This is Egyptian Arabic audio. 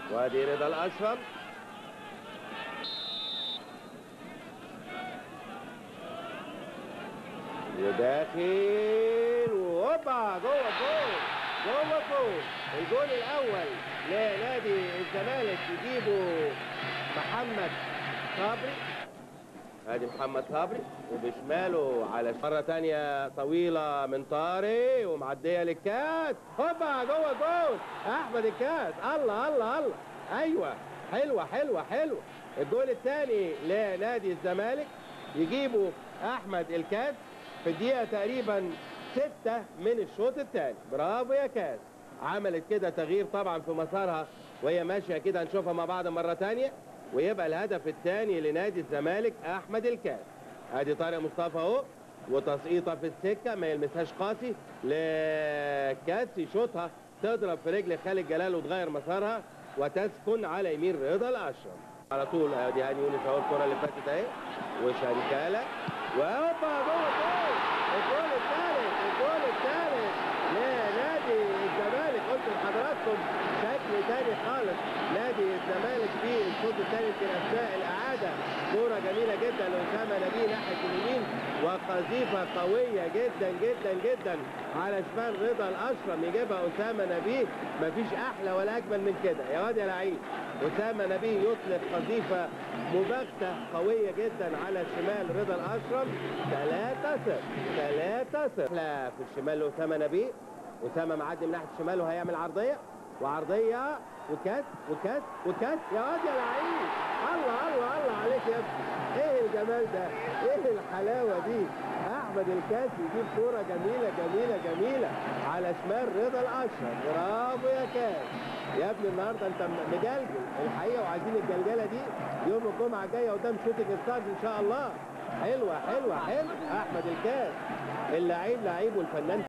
وادي رضا الاشرف وداخل وهوبا جوه الجول جوه الجول الجول الاول لنادي الزمالك يجيبه محمد صبري ادي محمد صبري وبشماله على مره تانية طويله من طارق ومعديه للكاس هوبا جوه الجول احمد الكاس الله الله الله ايوه حلوه حلوه حلوه الجول الثاني لنادي الزمالك يجيبه احمد الكاس في الدقيقه تقريبا ستة من الشوط الثاني برافو يا كاس عملت كده تغيير طبعا في مسارها وهي ماشيه كده هنشوفها مع بعض مره تانية ويبقى الهدف الثاني لنادي الزمالك احمد الكاس ادي طارق مصطفى اهو وتسقيطه في السكه ما يلمسهاش قاسي لكاس يشوطها تضرب في رجل خالد جلال وتغير مسارها وتسكن على يمين رضا الاشرف على طول ادي هاني يونس اهو الكره اللي فاتت اهي وشركاله وهوبا جوه الجول الجول الثالث الجول الثالث لنادي الزمالك قلت لحضراتكم شكل تاني خالص نادي الزمالك في الشوط الثاني يمكن اثناء الاعاده كوره جميله جدا لاسامه نبيه ناحيه اليمين وقذيفه قويه جدا جدا جدا على شمال رضا الاشرم يجيبها اسامه نبيه مفيش احلى ولا اجمل من كده يا واد يا لعيب اسامه نبيه يطلق قذيفه مباغته قويه جدا على شمال رضا الاشرم 3 0 3 0 لا في الشمال لاسامه نبيه اسامه معدي من ناحيه الشمال وهيعمل عرضيه وعرضيه وكاس وكاس وكاس يا واد يا لعيب الله الله الله عليك يا ابني ايه الجمال ده ايه الحلاوه دي احمد الكاس يجيب كوره جميله جميله جميله على شمال رضا الاشرف برافو يا كاس يا ابني النهارده انت مجلجل الحقيقه وعايزين الجلجله دي يوم الجمعه الجايه قدام شوتنج ستارز ان شاء الله حلوه حلوه حلوه احمد الكاس اللعيب لعيب والفنان